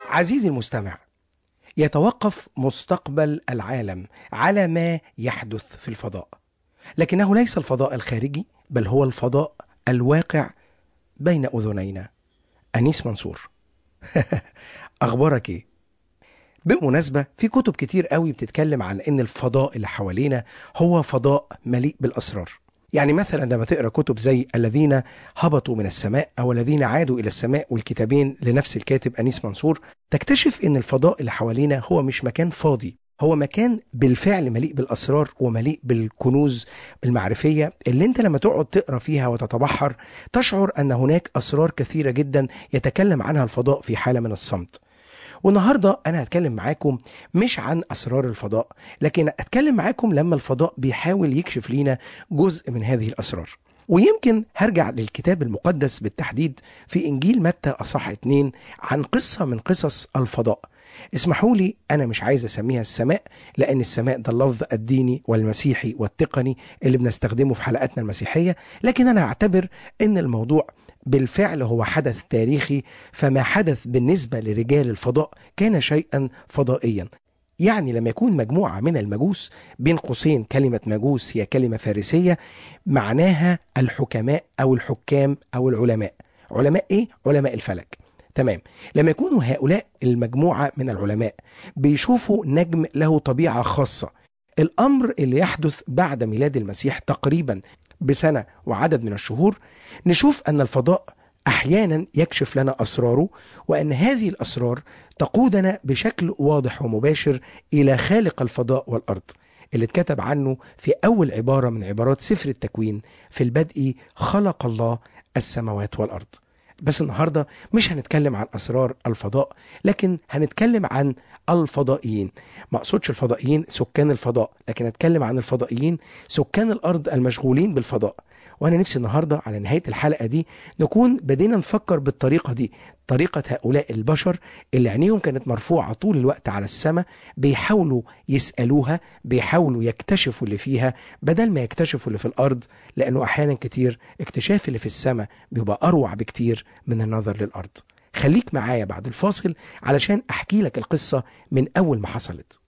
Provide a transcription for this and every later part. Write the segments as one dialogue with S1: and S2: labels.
S1: عزيزي المستمع يتوقف مستقبل العالم على ما يحدث في الفضاء لكنه ليس الفضاء الخارجي بل هو الفضاء الواقع بين اذنينا انيس منصور اخبارك ايه بالمناسبة في كتب كتير قوي بتتكلم عن ان الفضاء اللي حوالينا هو فضاء مليء بالاسرار يعني مثلا لما تقرا كتب زي الذين هبطوا من السماء او الذين عادوا الى السماء والكتابين لنفس الكاتب انيس منصور تكتشف ان الفضاء اللي حوالينا هو مش مكان فاضي هو مكان بالفعل مليء بالاسرار ومليء بالكنوز المعرفيه اللي انت لما تقعد تقرا فيها وتتبحر تشعر ان هناك اسرار كثيره جدا يتكلم عنها الفضاء في حاله من الصمت والنهارده انا هتكلم معاكم مش عن اسرار الفضاء لكن هتكلم معاكم لما الفضاء بيحاول يكشف لينا جزء من هذه الاسرار ويمكن هرجع للكتاب المقدس بالتحديد في انجيل متى اصح اتنين عن قصه من قصص الفضاء اسمحوا لي انا مش عايز اسميها السماء لان السماء ده اللفظ الديني والمسيحي والتقني اللي بنستخدمه في حلقاتنا المسيحيه لكن انا اعتبر ان الموضوع بالفعل هو حدث تاريخي فما حدث بالنسبه لرجال الفضاء كان شيئا فضائيا يعني لما يكون مجموعة من المجوس بين قوسين كلمة مجوس هي كلمة فارسية معناها الحكماء أو الحكام أو العلماء علماء إيه؟ علماء الفلك تمام لما يكونوا هؤلاء المجموعة من العلماء بيشوفوا نجم له طبيعة خاصة الأمر اللي يحدث بعد ميلاد المسيح تقريبا بسنة وعدد من الشهور نشوف أن الفضاء أحيانا يكشف لنا أسراره وأن هذه الأسرار تقودنا بشكل واضح ومباشر إلى خالق الفضاء والأرض اللي اتكتب عنه في أول عبارة من عبارات سفر التكوين في البدء خلق الله السماوات والأرض بس النهارده مش هنتكلم عن اسرار الفضاء لكن هنتكلم عن الفضائيين ما اقصدش الفضائيين سكان الفضاء لكن هتكلم عن الفضائيين سكان الارض المشغولين بالفضاء وانا نفسي النهارده على نهايه الحلقه دي نكون بدينا نفكر بالطريقه دي طريقه هؤلاء البشر اللي عينيهم كانت مرفوعه طول الوقت على السماء بيحاولوا يسالوها بيحاولوا يكتشفوا اللي فيها بدل ما يكتشفوا اللي في الارض لانه احيانا كتير اكتشاف اللي في السماء بيبقى اروع بكتير من النظر للارض خليك معايا بعد الفاصل علشان احكي لك القصه من اول ما حصلت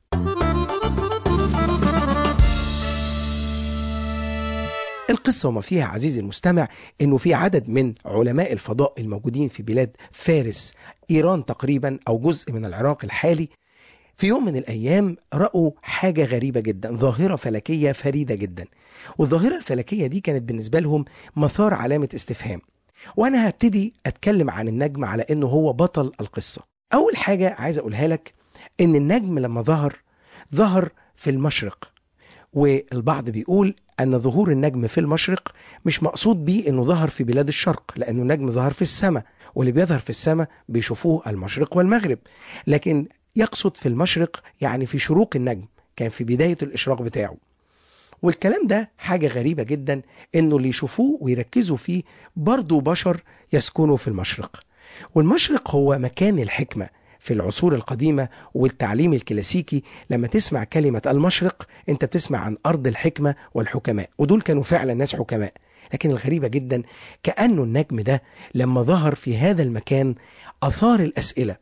S1: القصة وما فيها عزيزي المستمع انه في عدد من علماء الفضاء الموجودين في بلاد فارس ايران تقريبا او جزء من العراق الحالي في يوم من الايام رأوا حاجة غريبة جدا ظاهرة فلكية فريدة جدا والظاهرة الفلكية دي كانت بالنسبة لهم مثار علامة استفهام وانا هبتدي اتكلم عن النجم على انه هو بطل القصة اول حاجة عايز اقولها لك ان النجم لما ظهر ظهر في المشرق والبعض بيقول ان ظهور النجم في المشرق مش مقصود بيه انه ظهر في بلاد الشرق لانه النجم ظهر في السماء واللي بيظهر في السماء بيشوفوه المشرق والمغرب لكن يقصد في المشرق يعني في شروق النجم كان في بداية الإشراق بتاعه والكلام ده حاجة غريبة جدا انه اللي يشوفوه ويركزوا فيه برضه بشر يسكنوا في المشرق والمشرق هو مكان الحكمة في العصور القديمة والتعليم الكلاسيكي لما تسمع كلمة المشرق انت بتسمع عن أرض الحكمة والحكماء ودول كانوا فعلا ناس حكماء لكن الغريبة جدا كأنه النجم ده لما ظهر في هذا المكان أثار الأسئلة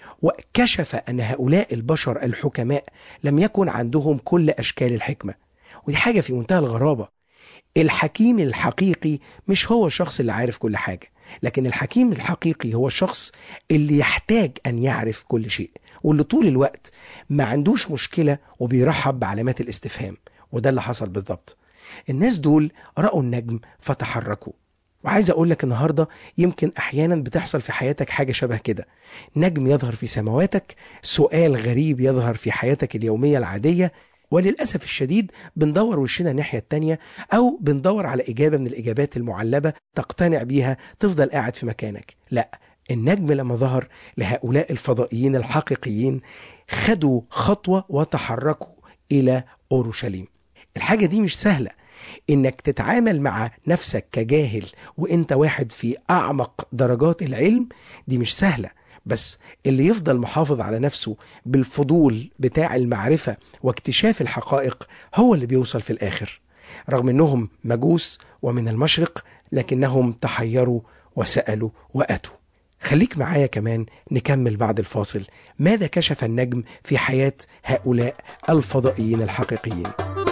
S1: وكشف أن هؤلاء البشر الحكماء لم يكن عندهم كل أشكال الحكمة ودي حاجة في منتهى الغرابة الحكيم الحقيقي مش هو الشخص اللي عارف كل حاجة لكن الحكيم الحقيقي هو الشخص اللي يحتاج أن يعرف كل شيء واللي طول الوقت ما عندوش مشكلة وبيرحب بعلامات الاستفهام وده اللي حصل بالضبط الناس دول رأوا النجم فتحركوا وعايز اقول لك النهارده يمكن احيانا بتحصل في حياتك حاجه شبه كده نجم يظهر في سماواتك سؤال غريب يظهر في حياتك اليوميه العاديه وللأسف الشديد بندور وشنا الناحية التانية أو بندور على إجابة من الإجابات المعلبة تقتنع بيها تفضل قاعد في مكانك لا النجم لما ظهر لهؤلاء الفضائيين الحقيقيين خدوا خطوة وتحركوا إلى أورشليم الحاجة دي مش سهلة انك تتعامل مع نفسك كجاهل وانت واحد في اعمق درجات العلم دي مش سهله بس اللي يفضل محافظ على نفسه بالفضول بتاع المعرفه واكتشاف الحقائق هو اللي بيوصل في الاخر رغم انهم مجوس ومن المشرق لكنهم تحيروا وسالوا واتوا خليك معايا كمان نكمل بعد الفاصل ماذا كشف النجم في حياة هؤلاء الفضائيين الحقيقيين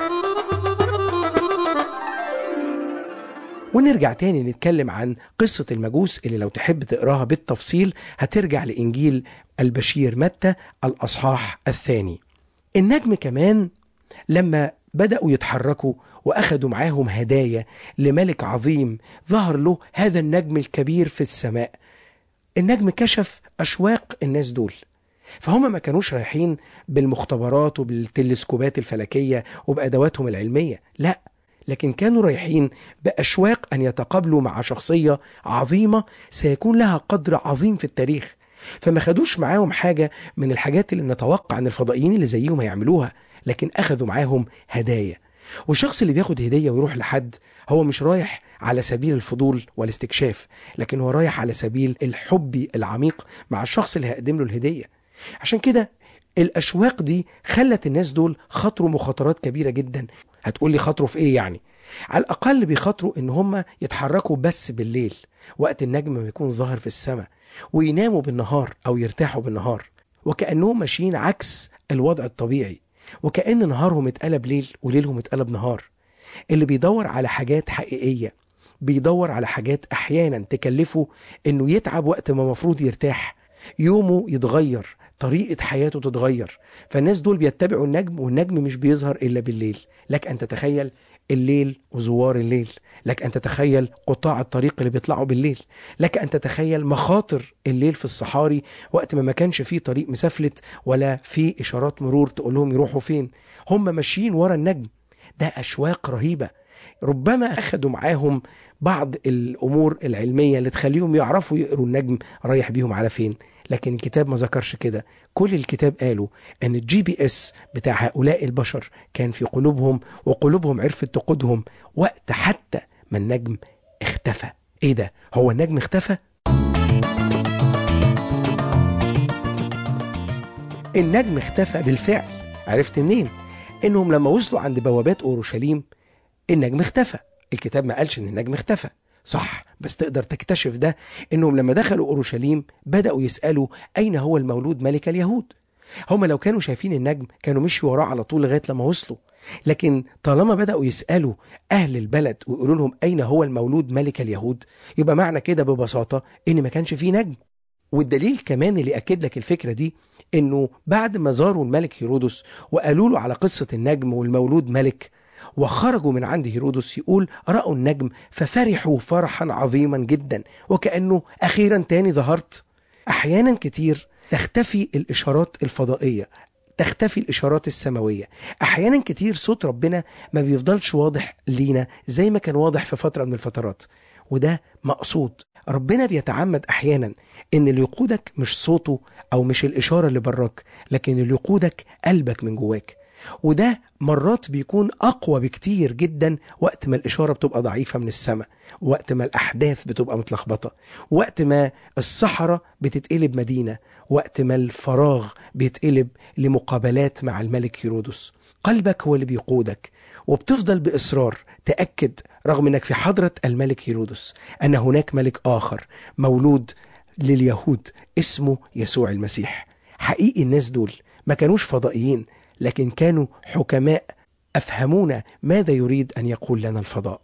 S1: ونرجع تاني نتكلم عن قصة المجوس اللي لو تحب تقراها بالتفصيل هترجع لإنجيل البشير متى الأصحاح الثاني النجم كمان لما بدأوا يتحركوا وأخدوا معاهم هدايا لملك عظيم ظهر له هذا النجم الكبير في السماء النجم كشف أشواق الناس دول فهم ما كانوش رايحين بالمختبرات وبالتلسكوبات الفلكية وبأدواتهم العلمية لا لكن كانوا رايحين بأشواق أن يتقابلوا مع شخصية عظيمة سيكون لها قدر عظيم في التاريخ فما خدوش معاهم حاجة من الحاجات اللي نتوقع أن الفضائيين اللي زيهم هيعملوها لكن أخذوا معاهم هدايا والشخص اللي بياخد هدية ويروح لحد هو مش رايح على سبيل الفضول والاستكشاف لكن هو رايح على سبيل الحب العميق مع الشخص اللي هيقدم له الهدية عشان كده الأشواق دي خلت الناس دول خطروا مخاطرات كبيرة جدا هتقول لي خطروا في ايه يعني على الأقل بيخاطروا إن هم يتحركوا بس بالليل وقت النجم ما يكون ظاهر في السماء ويناموا بالنهار أو يرتاحوا بالنهار وكأنهم ماشيين عكس الوضع الطبيعي وكأن نهارهم اتقلب ليل وليلهم اتقلب نهار اللي بيدور على حاجات حقيقية بيدور على حاجات أحيانا تكلفه إنه يتعب وقت ما مفروض يرتاح يومه يتغير طريقة حياته تتغير فالناس دول بيتبعوا النجم والنجم مش بيظهر إلا بالليل لك أن تتخيل الليل وزوار الليل لك أن تتخيل قطاع الطريق اللي بيطلعوا بالليل لك أن تتخيل مخاطر الليل في الصحاري وقت ما ما كانش فيه طريق مسفلت ولا فيه إشارات مرور تقول لهم يروحوا فين هم ماشيين ورا النجم ده أشواق رهيبة ربما أخدوا معاهم بعض الأمور العلمية اللي تخليهم يعرفوا يقروا النجم رايح بيهم على فين لكن الكتاب ما ذكرش كده كل الكتاب قالوا ان الجي بي اس بتاع هؤلاء البشر كان في قلوبهم وقلوبهم عرفت تقودهم وقت حتى ما النجم اختفى ايه ده هو النجم اختفى النجم اختفى بالفعل عرفت منين انهم لما وصلوا عند بوابات اورشليم النجم اختفى الكتاب ما قالش ان النجم اختفى صح بس تقدر تكتشف ده انهم لما دخلوا اورشليم بداوا يسالوا اين هو المولود ملك اليهود هم لو كانوا شايفين النجم كانوا مشوا وراه على طول لغايه لما وصلوا لكن طالما بداوا يسالوا اهل البلد ويقولوا لهم اين هو المولود ملك اليهود يبقى معنى كده ببساطه ان ما كانش فيه نجم والدليل كمان اللي اكد لك الفكره دي انه بعد ما زاروا الملك هيرودس وقالوا له على قصه النجم والمولود ملك وخرجوا من عند هيرودس يقول رأوا النجم ففرحوا فرحا عظيما جدا وكأنه أخيرا تاني ظهرت أحيانا كتير تختفي الإشارات الفضائية تختفي الإشارات السماوية أحيانا كتير صوت ربنا ما بيفضلش واضح لينا زي ما كان واضح في فترة من الفترات وده مقصود ربنا بيتعمد أحيانا إن اللي يقودك مش صوته أو مش الإشارة اللي براك لكن اللي يقودك قلبك من جواك وده مرات بيكون أقوى بكتير جدا وقت ما الإشارة بتبقى ضعيفة من السماء وقت ما الأحداث بتبقى متلخبطة وقت ما الصحراء بتتقلب مدينة وقت ما الفراغ بيتقلب لمقابلات مع الملك هيرودس قلبك هو اللي بيقودك وبتفضل بإصرار تأكد رغم أنك في حضرة الملك هيرودس أن هناك ملك آخر مولود لليهود اسمه يسوع المسيح حقيقي الناس دول ما كانوش فضائيين لكن كانوا حكماء افهمونا ماذا يريد ان يقول لنا الفضاء.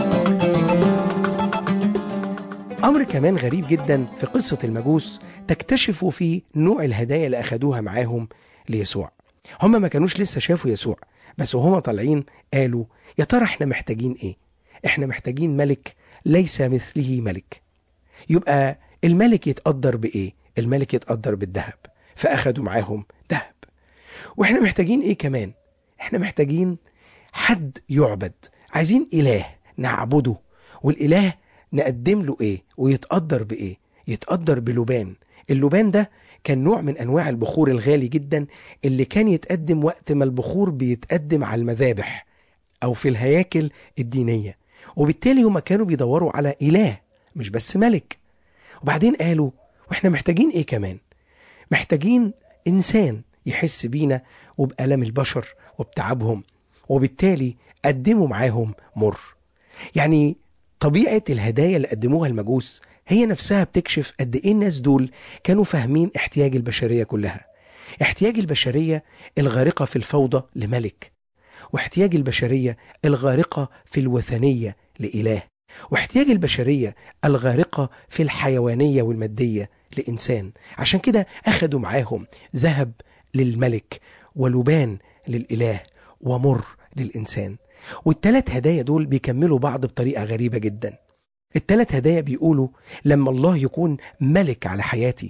S1: امر كمان غريب جدا في قصه المجوس تكتشفوا فيه نوع الهدايا اللي اخدوها معاهم ليسوع. هم ما كانوش لسه شافوا يسوع بس وهم طالعين قالوا يا ترى احنا محتاجين ايه؟ احنا محتاجين ملك ليس مثله ملك. يبقى الملك يتقدر بايه؟ الملك يتقدر بالذهب فاخدوا معاهم ذهب. واحنا محتاجين ايه كمان احنا محتاجين حد يعبد عايزين اله نعبده والاله نقدم له ايه ويتقدر بايه يتقدر بلبان اللبان ده كان نوع من انواع البخور الغالي جدا اللي كان يتقدم وقت ما البخور بيتقدم على المذابح او في الهياكل الدينيه وبالتالي هما كانوا بيدوروا على اله مش بس ملك وبعدين قالوا واحنا محتاجين ايه كمان محتاجين انسان يحس بينا وبألم البشر وبتعبهم وبالتالي قدموا معاهم مر يعني طبيعة الهدايا اللي قدموها المجوس هي نفسها بتكشف قد ايه الناس دول كانوا فاهمين احتياج البشريه كلها احتياج البشريه الغارقه في الفوضى لملك واحتياج البشريه الغارقه في الوثنيه لاله واحتياج البشريه الغارقه في الحيوانيه والماديه لانسان عشان كده اخدوا معاهم ذهب للملك ولبان للاله ومر للانسان والتلات هدايا دول بيكملوا بعض بطريقه غريبه جدا التلات هدايا بيقولوا لما الله يكون ملك على حياتي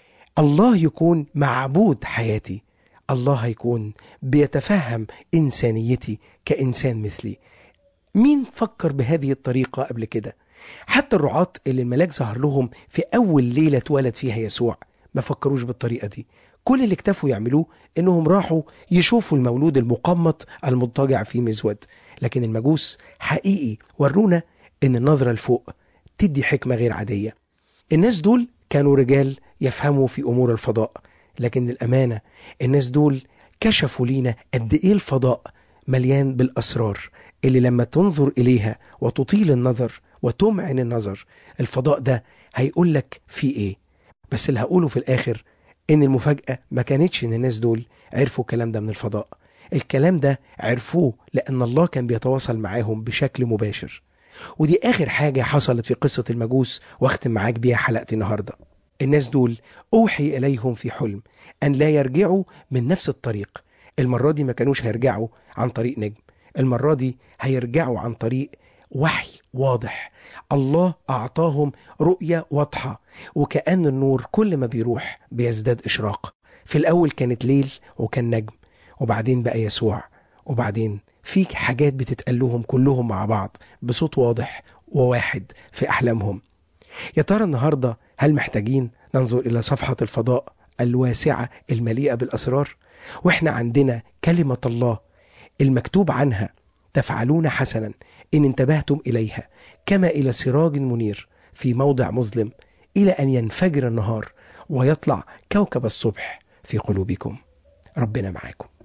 S1: الله يكون معبود حياتي الله هيكون بيتفهم إنسانيتي كإنسان مثلي مين فكر بهذه الطريقة قبل كده حتى الرعاة اللي الملاك ظهر لهم في أول ليلة اتولد فيها يسوع ما فكروش بالطريقة دي كل اللي اكتفوا يعملوه انهم راحوا يشوفوا المولود المقمط المضطجع في مزود لكن المجوس حقيقي ورونا ان النظرة لفوق تدي حكمة غير عادية الناس دول كانوا رجال يفهموا في امور الفضاء لكن الامانة الناس دول كشفوا لينا قد ايه الفضاء مليان بالاسرار اللي لما تنظر اليها وتطيل النظر وتمعن النظر الفضاء ده هيقول لك في ايه بس اللي هقوله في الاخر ان المفاجأة ما كانتش ان الناس دول عرفوا الكلام ده من الفضاء الكلام ده عرفوه لان الله كان بيتواصل معاهم بشكل مباشر ودي اخر حاجة حصلت في قصة المجوس واختم معاك بيها حلقتي النهاردة الناس دول اوحي اليهم في حلم ان لا يرجعوا من نفس الطريق المرة دي ما كانوش هيرجعوا عن طريق نجم المرة دي هيرجعوا عن طريق وحي واضح الله أعطاهم رؤية واضحة وكأن النور كل ما بيروح بيزداد إشراق في الأول كانت ليل وكان نجم وبعدين بقى يسوع وبعدين في حاجات بتتقال لهم كلهم مع بعض بصوت واضح وواحد في أحلامهم يا ترى النهاردة هل محتاجين ننظر إلى صفحة الفضاء الواسعة المليئة بالأسرار وإحنا عندنا كلمة الله المكتوب عنها تفعلون حسنا إن انتبهتم إليها كما إلى سراج منير في موضع مظلم إلى أن ينفجر النهار ويطلع كوكب الصبح في قلوبكم ربنا معاكم